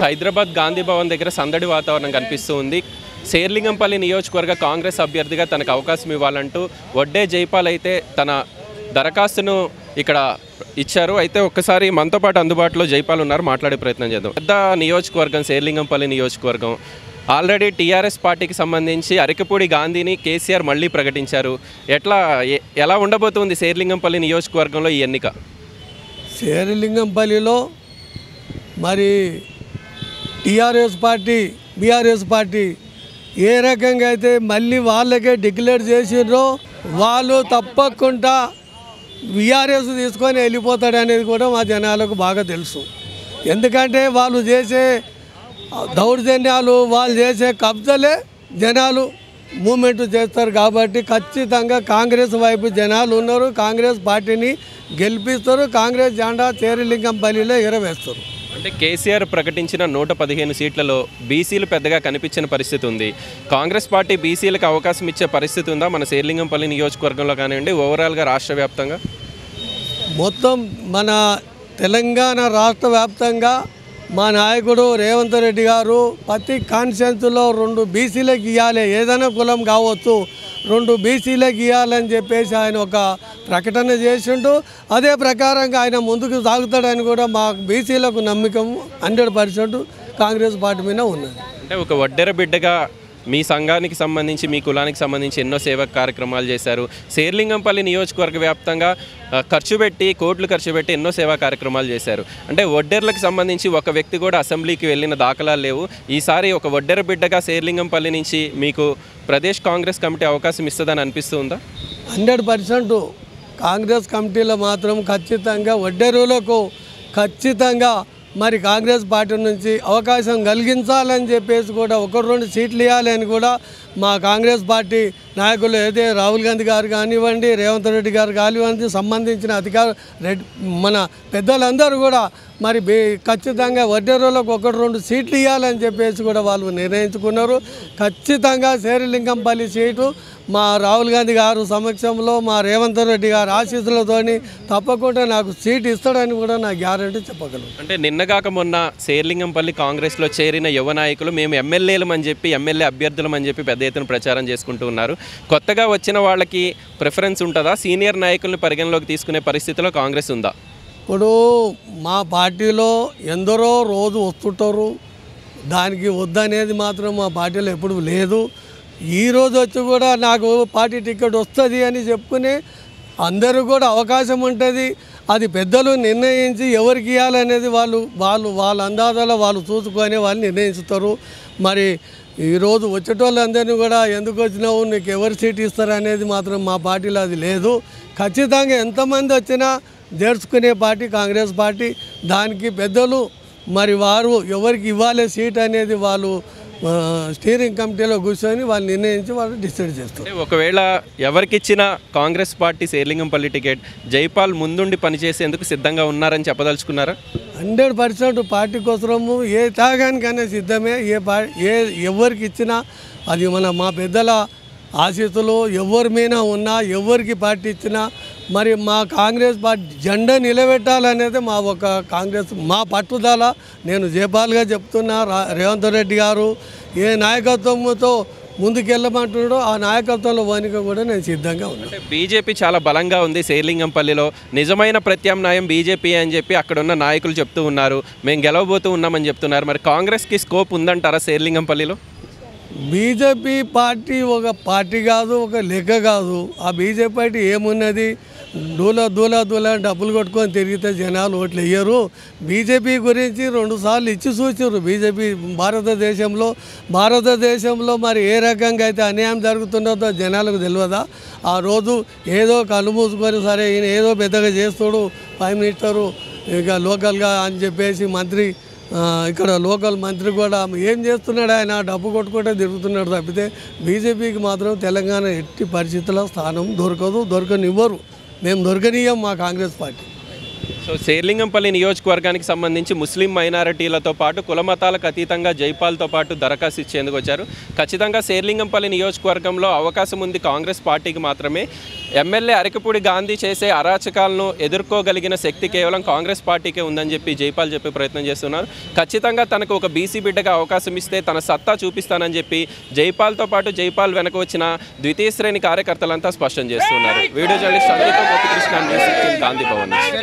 హైదరాబాద్ గాంధీ భవన్ దగ్గర సందడి వాతావరణం కనిపిస్తూ ఉంది శేర్లింగంపల్లి నియోజకవర్గ కాంగ్రెస్ అభ్యర్థిగా తనకు అవకాశం ఇవ్వాలంటూ వడ్డే జైపాల్ అయితే తన దరఖాస్తును ఇక్కడ ఇచ్చారు అయితే ఒక్కసారి మనతో పాటు అందుబాటులో జైపాల్ ఉన్నారు మాట్లాడే ప్రయత్నం చేద్దాం పెద్ద నియోజకవర్గం శేర్లింగంపల్లి నియోజకవర్గం ఆల్రెడీ టీఆర్ఎస్ పార్టీకి సంబంధించి అరకపూడి గాంధీని కేసీఆర్ మళ్ళీ ప్రకటించారు ఎట్లా ఎ- ఎలా ఉండబోతుంది శేర్లింగంపల్లి నియోజకవర్గంలో ఈ ఎన్నిక శేరిలింగంపల్లిలో మరి టీఆర్ఎస్ పార్టీ బీఆర్ఎస్ పార్టీ ఏ రకంగా అయితే మళ్ళీ వాళ్ళకే డిక్లేర్ చేసిండ్రో వాళ్ళు తప్పకుండా బీఆర్ఎస్ తీసుకొని వెళ్ళిపోతాడు అనేది కూడా మా జనాలకు బాగా తెలుసు ఎందుకంటే వాళ్ళు చేసే దౌర్జన్యాలు వాళ్ళు చేసే కబ్జలే జనాలు మూమెంట్ చేస్తారు కాబట్టి ఖచ్చితంగా కాంగ్రెస్ వైపు జనాలు ఉన్నారు కాంగ్రెస్ పార్టీని గెలిపిస్తారు కాంగ్రెస్ జెండా చేరిలింగంపల్లిలో ఎగరవేస్తారు అంటే కేసీఆర్ ప్రకటించిన నూట పదిహేను సీట్లలో బీసీలు పెద్దగా కనిపించిన పరిస్థితి ఉంది కాంగ్రెస్ పార్టీ బీసీలకు అవకాశం ఇచ్చే పరిస్థితి ఉందా మన శేర్లింగంపల్లి నియోజకవర్గంలో కానివ్వండి ఓవరాల్గా రాష్ట్ర వ్యాప్తంగా మొత్తం మన తెలంగాణ రాష్ట్ర వ్యాప్తంగా మా నాయకుడు రేవంత్ రెడ్డి గారు ప్రతి కాన్స్టిట్యున్సీలో రెండు బీసీలకు ఇవ్వాలి ఏదైనా కులం కావచ్చు రెండు బీసీలకు ఇవ్వాలని చెప్పేసి ఆయన ఒక ప్రకటన చేసిండు అదే ప్రకారంగా ఆయన ముందుకు సాగుతాడని కూడా మా బీసీలకు నమ్మకం హండ్రెడ్ పర్సెంట్ కాంగ్రెస్ పార్టీ మీద ఉన్నది అంటే ఒక వడ్డెర బిడ్డగా మీ సంఘానికి సంబంధించి మీ కులానికి సంబంధించి ఎన్నో సేవా కార్యక్రమాలు చేశారు శేర్లింగంపల్లి నియోజకవర్గ వ్యాప్తంగా ఆ, ఖర్చు పెట్టి కోట్లు ఖర్చు పెట్టి ఎన్నో సేవా కార్యక్రమాలు చేశారు అంటే వడ్డెర్లకు సంబంధించి ఒక వ్యక్తి కూడా అసెంబ్లీకి వెళ్ళిన దాఖలాలు లేవు ఈసారి ఒక వడ్డెర బిడ్డగా శేర్లింగంపల్లి నుంచి మీకు ప్రదేశ్ కాంగ్రెస్ కమిటీ అవకాశం ఇస్తుందని అనిపిస్తుందా హండ్రెడ్ పర్సెంట్ కాంగ్రెస్ కమిటీలో మాత్రం ఖచ్చితంగా వడ్డెరువులకు ఖచ్చితంగా మరి కాంగ్రెస్ పార్టీ నుంచి అవకాశం కలిగించాలని చెప్పేసి కూడా ఒక రెండు సీట్లు ఇవ్వాలి అని కూడా మా కాంగ్రెస్ పార్టీ నాయకులు అయితే రాహుల్ గాంధీ గారు కానివ్వండి రేవంత్ రెడ్డి గారు కానివ్వండి సంబంధించిన అధికార రెడ్డి మన పెద్దలందరూ కూడా మరి బే ఖచ్చితంగా వడ్డెరువులకు ఒకటి రెండు సీట్లు ఇవ్వాలని చెప్పేసి కూడా వాళ్ళు నిర్ణయించుకున్నారు ఖచ్చితంగా శేరిలింగంపల్లి సీటు మా రాహుల్ గాంధీ గారు సమక్షంలో మా రేవంత్ రెడ్డి గారు ఆశీస్సులతోని తప్పకుండా నాకు సీట్ ఇస్తాడని కూడా నా గ్యారంటీ చెప్పగలను అంటే నిన్నగాక మొన్న శేర్లింగంపల్లి కాంగ్రెస్లో చేరిన యువ నాయకులు మేము ఎమ్మెల్యేలం అని చెప్పి ఎమ్మెల్యే అభ్యర్థులం అని చెప్పి పెద్ద ఎత్తున ప్రచారం చేసుకుంటూ ఉన్నారు కొత్తగా వచ్చిన వాళ్ళకి ప్రిఫరెన్స్ ఉంటుందా సీనియర్ నాయకుల్ని పరిగణలోకి తీసుకునే పరిస్థితిలో కాంగ్రెస్ ఉందా ఇప్పుడు మా పార్టీలో ఎందరో రోజు వస్తుంటారు దానికి వద్దనేది మాత్రం మా పార్టీలో ఎప్పుడు లేదు ఈ రోజు వచ్చి కూడా నాకు పార్టీ టికెట్ వస్తుంది అని చెప్పుకుని అందరూ కూడా అవకాశం ఉంటుంది అది పెద్దలు నిర్ణయించి ఎవరికి ఇవ్వాలనేది వాళ్ళు వాళ్ళు వాళ్ళ అందాజలో వాళ్ళు చూసుకొని వాళ్ళు నిర్ణయిస్తారు మరి ఈరోజు వచ్చేటోళ్ళందరినీ కూడా ఎందుకు వచ్చినావు నీకు ఎవరు సీట్ ఇస్తారు అనేది మాత్రం మా పార్టీలో అది లేదు ఖచ్చితంగా ఎంతమంది వచ్చినా జరుచుకునే పార్టీ కాంగ్రెస్ పార్టీ దానికి పెద్దలు మరి వారు ఎవరికి ఇవ్వాలి సీట్ అనేది వాళ్ళు ఆ, స్టీరింగ్ కమిటీలో కూర్చొని వాళ్ళు నిర్ణయించి వాళ్ళు డిసైడ్ చేస్తారు అంటే ఒకవేళ ఎవరికిచ్చిన కాంగ్రెస్ పార్టీ శేర్లింగంపల్లి టికెట్ జైపాల్ ముందుండి పనిచేసేందుకు సిద్ధంగా ఉన్నారని చెప్పదలుచుకున్నారా హండ్రెడ్ పర్సెంట్ పార్టీ కోసము ఏ త్యాగానికైనా సిద్ధమే ఏ పా ఏ ఎవరికి ఇచ్చినా అది మన మా పెద్దల ఆశీస్సులు ఎవరి మీద ఉన్నా ఎవరికి పార్టీ ఇచ్చినా మరి మా కాంగ్రెస్ పార్టీ జెండా నిలబెట్టాలనేది మా ఒక కాంగ్రెస్ మా పట్టుదల నేను జయపాల్గా చెప్తున్నా రా- రేవంత్ రెడ్డి గారు ఏ నాయకత్వంతో ముందుకెళ్ళమంటున్నాడో ఆ నాయకత్వంలో వనిక కూడా నేను సిద్ధంగా ఉన్నాను అంటే బీజేపీ చాలా బలంగా ఉంది శేర్లింగంపల్లిలో నిజమైన ప్రత్యామ్నాయం బీజేపీ అని చెప్పి అక్కడ ఉన్న నాయకులు చెప్తూ ఉన్నారు మేము గెలవబోతూ ఉన్నామని చెప్తున్నారు మరి కాంగ్రెస్కి స్కోప్ ఉందంటారా శేర్లింగంపల్లిలో బీజేపీ పార్టీ ఒక పార్టీ కాదు ఒక లెక్క కాదు ఆ బీజేపీ పార్టీ ఏమున్నది దూల దూల దూల అని డబ్బులు కొట్టుకొని తిరిగితే జనాలు ఓట్లు వేయరు బీజేపీ గురించి రెండు సార్లు ఇచ్చి చూసారు బీజేపీ భారతదేశంలో భారతదేశంలో మరి ఏ రకంగా అయితే అన్యాయం జరుగుతున్నదో జనాలకు తెలియదా ఆ రోజు ఏదో కళ్ళు మూసుకొని సరే ఈయన ఏదో పెద్దగా చేస్తాడు ప్రైమ్ మినిస్టరు ఇక లోకల్గా అని చెప్పేసి మంత్రి ఆ, ఇక్కడ లోకల్ మంత్రి కూడా ఏం చేస్తున్నాడు ఆయన డబ్బు కొట్టుకుంటే తిరుగుతున్నాడు తప్పితే బీజేపీకి మాత్రం తెలంగాణ ఎట్టి పరిస్థితుల్లో స్థానం దొరకదు దొరకనివ్వరు మేము దొరకనీయం మా కాంగ్రెస్ పార్టీ సో శేర్లింగంపల్లి నియోజకవర్గానికి సంబంధించి ముస్లిం మైనారిటీలతో పాటు కుల మతాలకు అతీతంగా జైపాల్తో పాటు దరఖాస్తు ఇచ్చేందుకు వచ్చారు ఖచ్చితంగా శేర్లింగంపల్లి నియోజకవర్గంలో అవకాశం ఉంది కాంగ్రెస్ పార్టీకి మాత్రమే ఎమ్మెల్యే అరకపూడి గాంధీ చేసే అరాచకాలను ఎదుర్కోగలిగిన శక్తి కేవలం కాంగ్రెస్ పార్టీకే ఉందని చెప్పి జైపాల్ చెప్పే ప్రయత్నం చేస్తున్నారు ఖచ్చితంగా తనకు ఒక బీసీ బిడ్డగా అవకాశం ఇస్తే తన సత్తా చూపిస్తానని చెప్పి జైపాల్తో పాటు జైపాల్ వెనక వచ్చిన ద్వితీయ శ్రేణి కార్యకర్తలంతా స్పష్టం చేస్తున్నారు video journalist Ankita Gopikrishna news eighteen Gandhi Bhavan నుంచి